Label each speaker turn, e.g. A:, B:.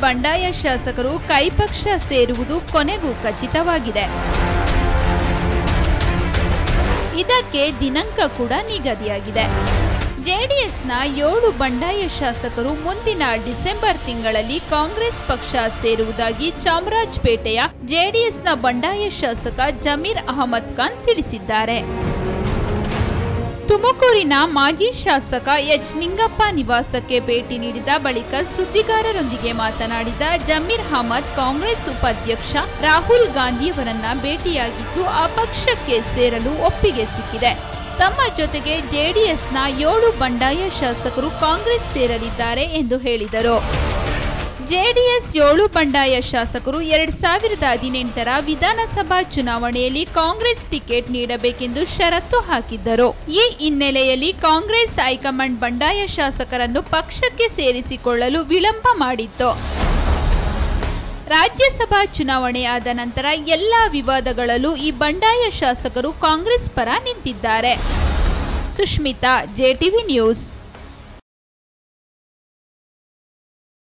A: ಬಂಡಾಯ ಶಾಸಕರು ಕೈಪಕ್ಷ ಸೇರುವುದು ಕೊನೆಗೂ ಖಚಿತವಾಗಿದೆ ಇದಕ್ಕೆ ದಿನಾಂಕ ಕೂಡ ನಿಗದಿಯಾಗಿದೆ ಜೆಡಿಎಸ್ನ ಏಳು ಬಂಡಾಯ ಶಾಸಕರು ಮುಂದಿನ ಡಿಸೆಂಬರ್ ತಿಂಗಳಲ್ಲಿ ಕಾಂಗ್ರೆಸ್ ಪಕ್ಷ ಸೇರುವುದಾಗಿ ಚಾಮರಾಜಪೇಟೆಯ ಜೆಡಿಎಸ್ನ ಬಂಡಾಯ ಶಾಸಕ ಜಮೀರ್ ಅಹಮದ್ ಖಾನ್ ತಿಳಿಸಿದ್ದಾರೆ ತುಮಕೂರಿನ ಮಾಜಿ ಶಾಸಕ ಎಚ್ ನಿಂಗಪ್ಪ ನಿವಾಸಕ್ಕೆ ಭೇಟಿ ನೀಡಿದ ಬಳಿಕ ಸುದ್ದಿಗಾರರೊಂದಿಗೆ ಮಾತನಾಡಿದ ಜಮೀರ್ ಅಹಮದ್ ಕಾಂಗ್ರೆಸ್ ಉಪಾಧ್ಯಕ್ಷ ರಾಹುಲ್ ಗಾಂಧಿಯವರನ್ನ ಭೇಟಿಯಾಗಿದ್ದು ಆ ಪಕ್ಷಕ್ಕೆ ಸೇರಲು ಒಪ್ಪಿಗೆ ಸಿಕ್ಕಿದೆ ತಮ್ಮ ಜೊತೆಗೆ ಜೆಡಿಎಸ್ನ ಏಳು ಬಂಡಾಯ ಶಾಸಕರು ಕಾಂಗ್ರೆಸ್ ಸೇರಲಿದ್ದಾರೆ ಎಂದು ಹೇಳಿದರು ಜೆಡಿಎಸ್ ಏಳು ಬಂಡಾಯ ಶಾಸಕರು ಎರಡ್ ಸಾವಿರದ ಹದಿನೆಂಟರ ವಿಧಾನಸಭಾ ಚುನಾವಣೆಯಲ್ಲಿ ಕಾಂಗ್ರೆಸ್ ಟಿಕೆಟ್ ನೀಡಬೇಕೆಂದು ಷರತ್ತು ಹಾಕಿದ್ದರು ಈ ಹಿನ್ನೆಲೆಯಲ್ಲಿ ಕಾಂಗ್ರೆಸ್ ಹೈಕಮಾಂಡ್ ಬಂಡಾಯ ಶಾಸಕರನ್ನು ಪಕ್ಷಕ್ಕೆ ಸೇರಿಸಿಕೊಳ್ಳಲು ವಿಳಂಬ ಮಾಡಿತ್ತು ರಾಜ್ಯಸಭಾ ಚುನಾವಣೆ ಆದ ನಂತರ ಎಲ್ಲ ವಿವಾದಗಳಲ್ಲೂ ಈ ಬಂಡಾಯ ಶಾಸಕರು ಕಾಂಗ್ರೆಸ್ ಪರ ನಿಂತಿದ್ದಾರೆ ಸುಷ್ಮಿತಾ ಜೆಟಿವಿ ನ್ಯೂಸ್